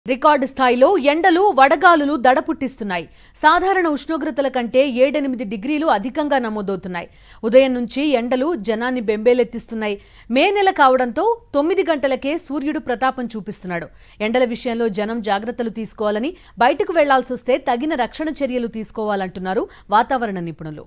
record స్థాయిలో ఎండలు వడగాలులు దడపుట్టిస్తున్నాయి సాధారణ ఉష్ణోగ్రతల కంటే ఏడెనిమిది డిగ్రీలు అధికంగా నమోదవుతున్నాయి ఉదయం నుంచి ఎండలు జనాన్ని బెంబేలెత్తిస్తున్నాయి మే నెల కావడంతో తొమ్మిది గంటలకే సూర్యుడు ప్రతాపం చూపిస్తున్నాడు ఎండల విషయంలో జనం జాగ్రత్తలు తీసుకోవాలని బయటకు వెళ్లాల్సొస్తే తగిన రక్షణ చర్యలు తీసుకోవాలంటున్నారు వాతావరణ నిపుణులు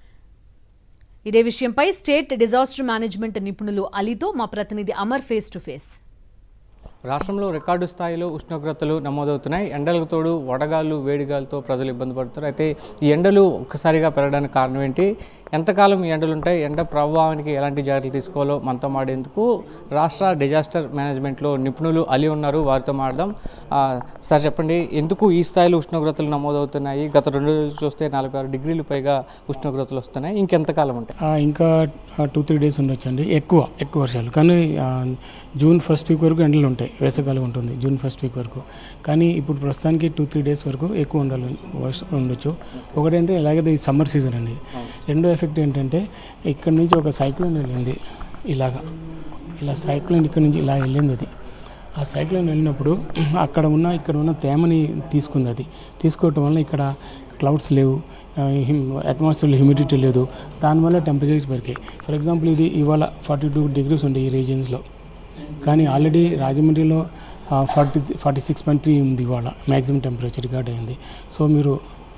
ఇదే విషయంపై స్టేట్ డిజాస్టర్ మేనేజ్మెంట్ నిపుణులు అలీతో మా ప్రతినిధి అమర్ ఫేస్ టు ఫేస్ రాష్ట్రంలో రికార్డు స్థాయిలో ఉష్ణోగ్రతలు నమోదవుతున్నాయి ఎండలకు తోడు వడగాళ్ళు వేడిగాలతో ప్రజలు ఇబ్బంది పడుతున్నారు అయితే ఈ ఎండలు ఒక్కసారిగా పెరగడానికి కారణం ఏంటి ఎంతకాలం ఈ ఎండలు ఉంటాయి ఎండ ప్రభావానికి ఎలాంటి జాగ్రత్తలు తీసుకోవాలో మనతో మాడేందుకు రాష్ట్ర డిజాస్టర్ మేనేజ్మెంట్లో నిపుణులు అలి ఉన్నారు వారితో మాడదాం ఆ, సార్ చెప్పండి ఎందుకు ఈ స్థాయిలో ఉష్ణోగ్రతలు నమోదవుతున్నాయి గత రెండు రోజులు చూస్తే నలభై ఆరు డిగ్రీలు పైగా ఉష్ణోగ్రతలు వస్తున్నాయి ఇంకెంతకాలం ఉంటాయి ఆ, ఇంకా టూ త్రీ డేస్ ఉండొచ్చండి ఎక్కువ ఎక్కువ వర్షాలు కానీ ఆ, జూన్ ఫస్ట్ వీక్ వరకు ఎండలు ఉంటాయి వేసవికాలం ఉంటుంది జూన్ ఫస్ట్ వీక్ వరకు కానీ ఇప్పుడు ప్రస్తుతానికి టూ త్రీ డేస్ వరకు ఎక్కువ ఉండాలి వర్ష- ఉండొచ్చు ఒకటంటే ఇలాగే ఇది సమ్మర్ సీజన్ అండి రెండో ఎఫెక్ట్ ఏంటంటే ఇక్కడ నుంచి ఒక సైక్లోన్ వెళ్ళింది ఇలాగా ఇలా సైక్లోన్ ఇక్కడ నుంచి ఇలా వెళ్ళింది అది ఆ సైక్లోన్ వెళ్ళినప్పుడు అక్కడ ఉన్న ఇక్కడ ఉన్న తేమని తీసుకుంది అది తీసుకోవటం వల్ల ఇక్కడ క్లౌడ్స్ లేవు అట్మాస్ఫియర్లో హ్యూమిడిటీ లేదు దానివల్ల టెంపరేచర్స్ పెరిగాయి ఫర్ ఎగ్జాంపుల్ ఇది ఇవాళ ఫార్టీ టూ డిగ్రీస్ ఉండే ఈ రీజియన్స్లో కానీ ఆల్రెడీ రాజమండ్రిలో forty forty six point three ఉంది ఇవాళ మ్యాక్సిమం టెంపరేచర్ రికార్డ్ అయింది సో మీరు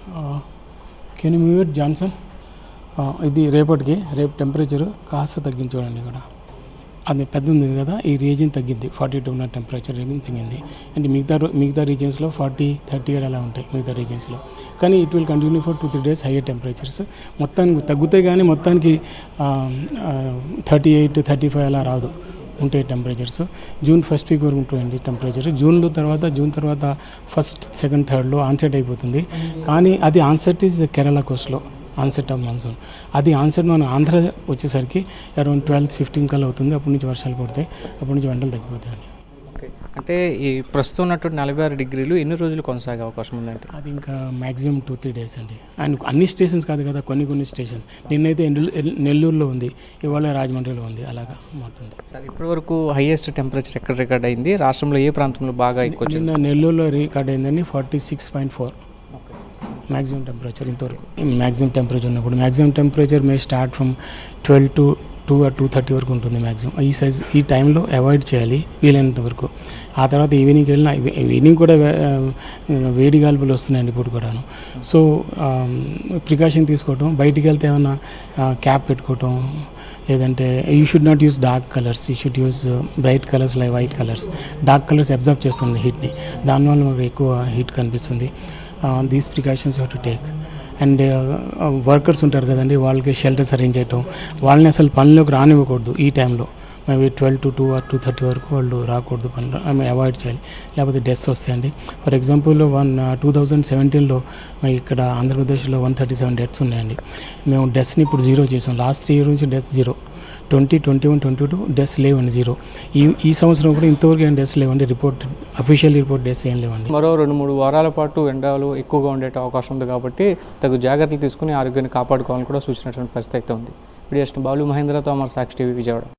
కెన్ మూవ్ జాన్సన్ ఆ, ఇది రేపటికి రేపు టెంపరేచర్ కాస్త తగ్గించుకోండి ఇక్కడ అది పెద్ద ఉంది కదా ఈ రీజియన్ తగ్గింది ఫార్టీ టూ ఉన్న టెంపరేచర్ రీజియన్ తగ్గింది అండ్ మిగతా రో- మిగతా రీజియన్స్లో ఫార్టీ థర్టీ ఎయిట్ అలా ఉంటాయి మిగతా రీజియన్స్లో కానీ it will continue for two three days higher temperatures మొత్తానికి తగ్గుతాయి కానీ మొత్తానికి థర్టీ ఎయిట్ థర్టీ ఫైవ్ అలా రాదు ఉంటాయి టెంపరేచర్స్ జూన్ ఫస్ట్ వీక్ వరకు ఉంటుంది టెంపరేచర్ జూన్లో తర్వాత జూన్ తర్వాత ఫస్ట్ సెకండ్ థర్డ్లో ఆన్సెట్ అయిపోతుంది కానీ అది ఆన్సెట్ ఈజ్ కేరళ కోస్ట్లో ఆన్సెట్ ఆఫ్ మాన్సూన్ అది ఆన్సెట్ మన ఆంధ్ర వచ్చేసరికి అరౌండ్ ట్వెల్త్ ఫిఫ్టీన్ కల్లా అవుతుంది అప్పటి నుంచి వర్షాలు పడతాయి అప్పటి నుంచి ఎండలు తగ్గిపోతాయండి ఓకే అంటే ఈ ప్రస్తుతం ఉన్నటువంటి నలభై ఆరు డిగ్రీలు ఎన్ని రోజులు కొనసాగే అవకాశం ఉందంటే అది ఇంకా మ్యాక్సిమం టూ త్రీ డేస్ అండి అండ్ అన్ని స్టేషన్స్ కాదు కదా కొన్ని కొన్ని స్టేషన్స్ నిన్నైతే నెల్లూరు నెల్లూరులో ఉంది ఇవాళ రాజమండ్రిలో ఉంది అలాగా మొత్తం సార్ ఇప్పటి వరకు హైయెస్ట్ టెంపరేచర్ ఎక్కడ రికార్డ్ అయింది రాష్ట్రంలో ఏ ప్రాంతంలో బాగా ఎక్కువ వచ్చింది నిన్న నెల్లూరులో రికార్డ్ అయిందండి forty six point four maximum temperature ఇంతవరకు మ్యాక్సిమం టెంపరేచర్ ఉన్నప్పుడు maximum temperature may start from twelve to two or two thirty వరకు ఉంటుంది మ్యాక్సిమం ఈ సైజ్ ఈ టైంలో అవాయిడ్ చేయాలి వీలైనంత వరకు ఆ తర్వాత ఈవినింగ్ వెళ్ళిన ఈవినింగ్ కూడా వే- ఆ, వేడి గాల్పులు వస్తున్నాయండి ఇప్పుడు కూడాను సో ప్రికాషన్ తీసుకోవటం బయటికి వెళ్తే ఏమన్నా క్యాప్ పెట్టుకోవటం లేదంటే you should not use dark colours you should use bright colours like white colours dark colours absorb చేస్తుంది హీట్ని దానివల్ల మనకు ఎక్కువ హీట్ కనిపిస్తుంది these precautions have to take and workers ఉంటారు కదండి వాళ్ళకి షెల్టర్స్ అరేంజ్ చేయటం వాళ్ళని అసలు పనిలోకి రానివ్వకూడదు ఈ టైంలో maybe twelve to two or two thirty వరకు వాళ్ళు రాకూడదు పనిలో ఐ మీన్ అవాయిడ్ చేయాలి లేకపోతే డెత్స్ వస్తాయండి for example one two thousand సెవెంటీన్లో ఇక్కడ ఆంధ్రప్రదేశ్లో వన్ థర్టీ సెవెన్ డెత్స్ ఉన్నాయండి మేము డెత్స్ని ఇప్పుడు జీరో చేసాం లాస్ట్ త్రీ ఇయర్ నుంచి deaths zero twenty twenty one twenty two deaths లేవండి జీరో ఈ ఈ సంవత్సరం కూడా ఇంతవరకు ఏం డెత్స్ లేవండి రిపోర్ట్ అఫీషియల్ రిపోర్ట్ డెత్స్ ఏం లేవండి మరో రెండు మూడు వారాల పాటు ఎండలు ఎక్కువగా ఉండే అవకాశం ఉంది కాబట్టి తగు జాగ్రత్తలు తీసుకుని ఆరోగ్యాన్ని కాపాడుకోవాలని కూడా సూచించినటువంటి పరిస్థితి అయితే ఉంది వీడియో బాలు మహేంద్రతో అమర్ సాక్షి టీవీ విజయవాడ